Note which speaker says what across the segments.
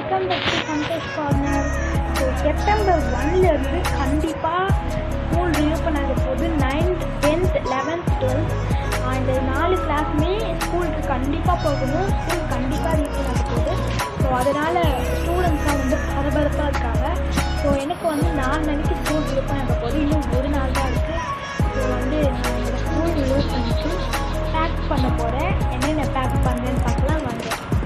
Speaker 1: Welcome back to Santosh corner so September ஒன்லேருந்து கண்டிப்பாக school reopen ஆக போகுது நைன்த் டென்த் லெவன்த் டுவெல்த் இந்த நாலு கிளாஸுமே ஸ்கூலுக்கு கண்டிப்பாக போகணும் ஸ்கூல் கண்டிப்பாக ரீஓப்பன் ஆக போகுது ஸோ அதனால் ஸ்டூடெண்ட்ஸ்லாம் வந்து பரபரப்பாக இருக்காங்க ஸோ எனக்கு வந்து நாலு மணிக்கு ஸ்கூல் ரீஓப்பன் ஆக போகுது இன்னும் ஒரு நாள் தான் இருக்குது ஸோ வந்து நான் என்னோடய ஸ்கூல் ரிலீவ் பண்ணிட்டு பேக் பண்ண போகிறேன் என்னென்ன பேக் பண்ணுறேன்னு பார்க்கலாம் வாங்க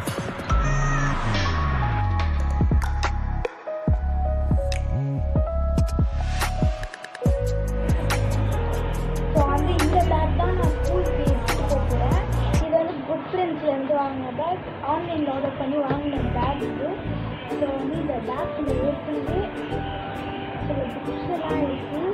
Speaker 1: ஸோ வந்து இந்த பேக் தான் நான் ஸ்கூலுக்கு எடுத்துகிட்டு போக போகிறேன் இது வந்து குட் ஃப்ரெண்ட்ஸ்லேருந்து வாங்கின பேக் ஆன்லைனில் ஆர்டர் பண்ணி வாங்கின பேக் இது ஸோ வந்து இந்த பேக் இந்த ஏற்கனவே சில புக்ஸ் எல்லாம் இருக்குது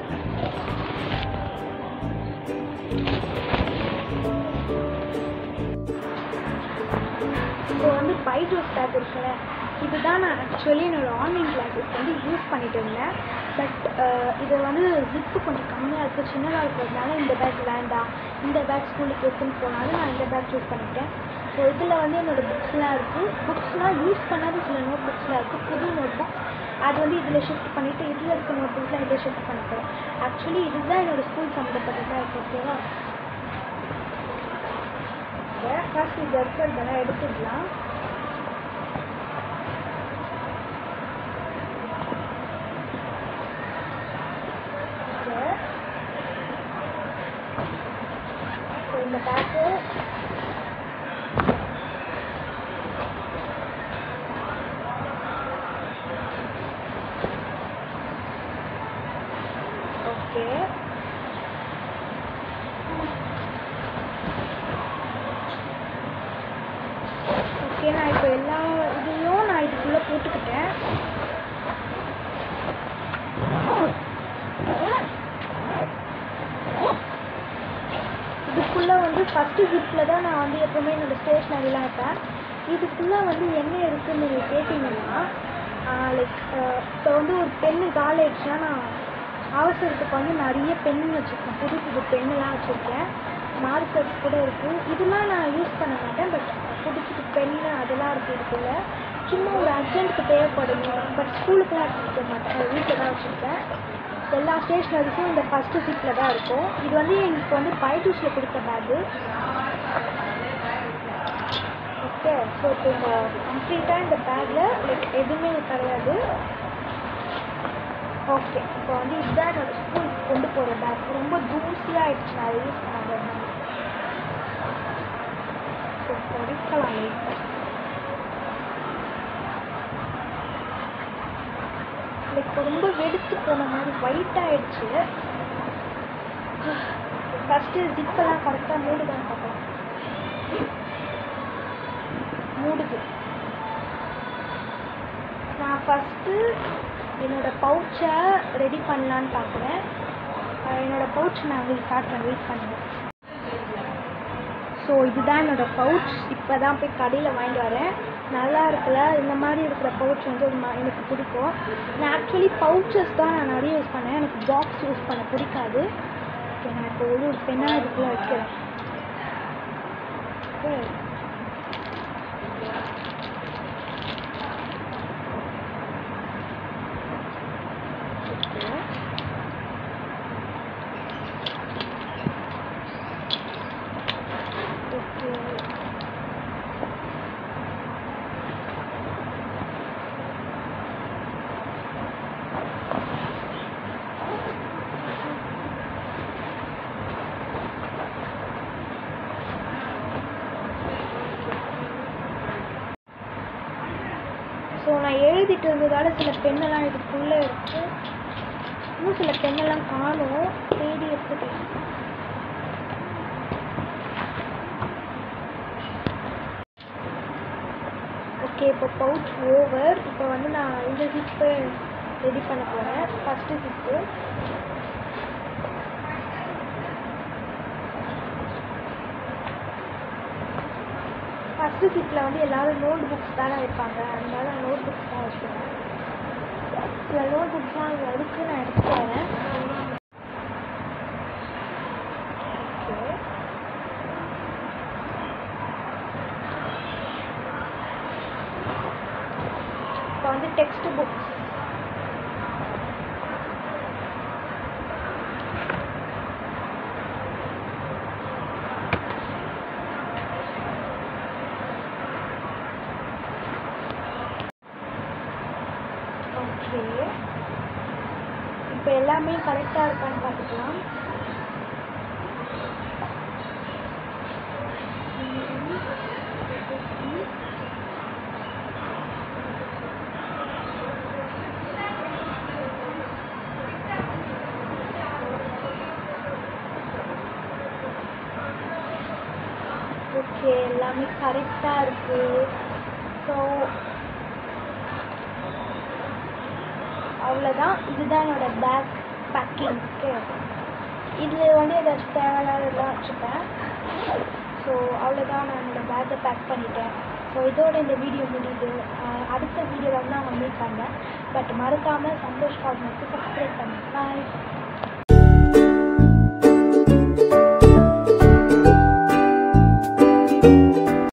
Speaker 1: ஸோ வந்து பைஜோஸ் பேக் இருக்குல்ல இதுதான் நான் ஆக்சுவலி என்னோடய ஆன்லைன் கிளாஸஸ்க்கு வந்து யூஸ் பண்ணிட்டு இருந்தேன் பட் இது வந்து ஜிப்பு கொஞ்சம் கம்மியாக இருக்குது சின்னதாக இருக்கிறதுனால இந்த பேக் வேண்டாம் இந்த பேக் ஸ்கூலுக்கு எடுத்துன்னு போனாலும் நான் இந்த பேக் சூஸ் பண்ணிட்டேன் ஸோ இதில் வந்து என்னோடய புக்ஸ்லாம் இருக்குது புக்ஸ்லாம் யூஸ் பண்ணாத சில நோட் புக்ஸ்லாம் இருக்குது புது நோட் புக்ஸ் அது வந்து இதில் ஷிஃப்ட் பண்ணிவிட்டு இதில் இருக்க நோட் புக்ஸ்லாம் இதில் ஷிஃப்ட் பண்ணிப்பேன் ஆக்சுவலி இதுதான் என்னோடய ஸ்கூல் சம்மந்தப்பட்டதாக இருக்குது ஓகேவா ஃபர்ஸ்ட் இது இருக்கிறதெல்லாம் எடுத்துடலாம் Okay. So, இந்த பேக்கு ஓகே ஓகே நான் இப்போ எல்லா இதையும் நான் இதுக்குள்ளே போட்டுக்கிட்டேன் இதுக்குள்ளே வந்து ஃபஸ்ட்டு ஜிப்பில் தான் நான் வந்து எப்போவுமே என்னோடய ஸ்டேஷ்னரிலாம் வைப்பேன் இதுக்குள்ளே வந்து என்ன இருக்குன்னு நீங்கள் கேட்டிங்கன்னா லைக் இப்போ வந்து ஒரு பென்னு காலி ஆயிடுச்சுன்னா நான் அவசரத்துக்கு வந்து நிறைய பென் வச்சுருக்கேன் புது புது பென்னுலாம் வச்சுருக்கேன் மார்க்கர்ஸ் கூட இருக்குது இதெல்லாம் நான் யூஸ் பண்ண மாட்டேன் பட் புது புது பென்னு அதெல்லாம் இருக்குது இதுக்குள்ள சும்மா ஒரு அர்ஜென்ட்டுக்கு தேவைப்படும் பட் ஸ்கூலுக்குலாம் எடுத்துகிட்டு போக மாட்டேன் வீட்டில் தான் வச்சுருப்பேன் எல்லா ஸ்டேஷ்னரிஸும் இந்த ஃபஸ்ட்டு சீட்டில் தான் இருக்கும் இது வந்து எனக்கு வந்து பைஜூஸில் கொடுத்த பேக்கு ஓகே ஸோ இப்போ இந்த கம்ப்ளீட்டாக இந்த பேக்கில் லைக் எதுவுமே கிடையாது ஓகே இப்போ வந்து இதுதான் என்னோட ஸ்கூல் கொண்டு போகிற பேக் ரொம்ப தூசியாக ஆயிடுச்சு நான் அதை யூஸ் பண்ணாத ஸோ படிக்கலாம் லைக் லைக் ரொம்ப வெடித்து போன மாதிரி ஒயிட் ஆயிடுச்சு ஃபஸ்ட்டு ஜிப்பெல்லாம் கரெக்டாக மூடுதான் பார்க்கலாம் மூடுது நான் ஃபஸ்ட்டு என்னோடய பவுச்சை ரெடி பண்ணலான்னு பார்க்குறேன் என்னோடய பவுச் நான் உங்களுக்கு காட்டுறேன் வெயிட் பண்ணுங்கள் ஸோ இதுதான் என்னோடய பவுச் இப்போ தான் போய் கடையில் வாங்கிட்டு வரேன் நல்லா இருக்குல்ல இந்த மாதிரி இருக்கிற பவுச் வந்து ஒரு மா- எனக்கு பிடிக்கும் நான் ஆக்சுவலி பவுச்சஸ் தான் நான் நிறைய யூஸ் பண்ணேன் எனக்கு பாக்ஸ் யூஸ் பண்ண பிடிக்காது ஓகே நான் இப்போ ஒரு ஒரு பெண்ணாக இதுக்குள்ளே வைக்கிறேன் ஓகே ஓகே ஓகே ஸோ நான் எழுதிட்டு இருந்ததால சில பெண்ணெல்லாம் இதுக்குள்ளே இருக்கு இன்னும் சில பெண்ணெல்லாம் காணும் தேடி எடுத்துட்டேன் ஓகே இப்போ பவுச் ஓவர் இப்போ வந்து நான் இந்த ஜிப்பு ரெடி பண்ண போகிறேன் ஃபஸ்ட்டு ஜிப்பு ஃபஸ்ட்டு ஜிப்பில் வந்து எல்லாரும் நோட் புக்ஸ் தானே வைப்பாங்க அதனால நான் நோட் புக்ஸ் தான் வச்சுருவேன் சில நோட் புக்ஸ்லாம் அதில் இருக்குது நான் எடுத்துட்டு வரேன் ஓகே டெக்ஸ்ட் புக்ஸ் ஓகே இப்போ எல்லாமே கரெக்டாக இருக்கான்னு பார்த்துக்கலாம் ஓகே எல்லாமே கரெக்டாக இருக்கு ஸோ அவ்வளோதான் இதுதான் என்னோட பேக் பேக்கிங் ஓகே இதில் வந்து ஏதாச்சும் தேவையில்லாததெல்லாம் வச்சுப்பேன் ஸோ அவ்வளோதான் நான் என்னோட பேக்கை பேக் பண்ணிட்டேன் ஸோ இதோட இந்த வீடியோ முடியுது ஆஹ் அடுத்த வீடியோவில் வந்து நான் மீட் பண்ணேன் பட் மறக்காமல் சந்தோஷ் கார்மெண்ட்க்கு சப்ஸ்கிரைப் பண்ணுங்க பாய்